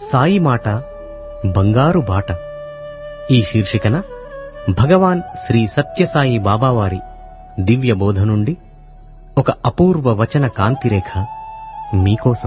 సాయి మాట బంగారు బాట ఈ శీర్షికన భగవాన్ శ్రీ సత్యసాయి బాబావారి దివ్య బోధ నుండి ఒక అపూర్వ వచన కాంతిరేఖ మీకోసం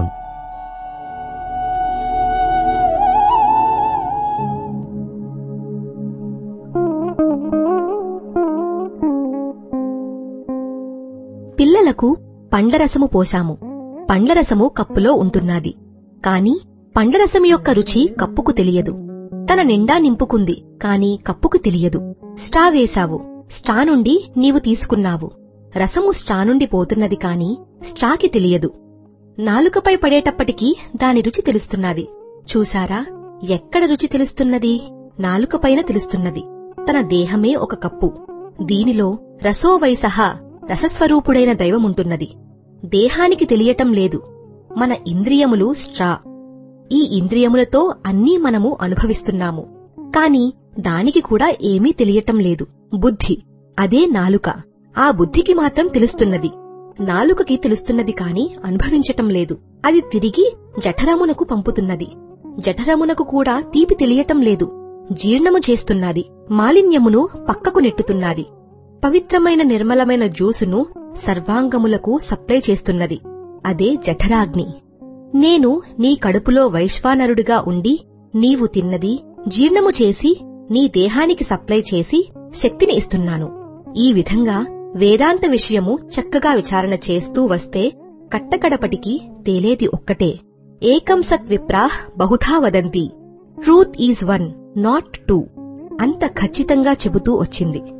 పిల్లలకు పండ్లరసము పోశాము పండ్లరసము కప్పులో ఉంటున్నది కాని పండ్లరసం యొక్క రుచి కప్పుకు తెలియదు తన నిండా నింపుకుంది కాని కప్పుకు తెలియదు స్టా వేశావు స్టా నుండి నీవు తీసుకున్నావు రసము స్టా నుండి పోతున్నది కాని స్టాకి తెలియదు నాలుకపై పడేటప్పటికీ దాని రుచి తెలుస్తున్నది చూసారా ఎక్కడ రుచి తెలుస్తున్నది నాలుకపైన తెలుస్తున్నది తన దేహమే ఒక కప్పు దీనిలో రసోవైసహ రసస్వరూపుడైన దైవముంటున్నది దేహానికి తెలియటం లేదు మన ఇంద్రియములు స్ట్రా ఈ ఇంద్రియములతో అన్నీ మనము అనుభవిస్తున్నాము కాని దానికి కూడా ఏమీ తెలియటం లేదు బుద్ధి అదే నాలుక ఆ బుద్ధికి మాత్రం తెలుస్తున్నది నాలుకకి తెలుస్తున్నది కాని అనుభవించటం లేదు అది తిరిగి జఠరమునకు పంపుతున్నది జఠరమునకు కూడా తీపి తెలియటం లేదు జీర్ణము చేస్తున్నది మాలిన్యమును పక్కకు నెట్టుతున్నది పవిత్రమైన నిర్మలమైన జ్యూసును సర్వాంగములకు సప్లై చేస్తున్నది అదే జఠరాగ్ని నేను నీ కడుపులో వైశ్వానరుడిగా ఉండి నీవు తిన్నది జీర్ణము చేసి నీ దేహానికి సప్లై చేసి శక్తిని ఇస్తున్నాను ఈ విధంగా వేదాంత విషయము చక్కగా విచారణ చేస్తూ వస్తే కట్టకడపటికి తేలేది ఒక్కటే ఏకం సత్ విప్రాహ్ బహుధా వదంతి truth is one not two అంత ఖచ్చితంగా చెబుతూ వచ్చింది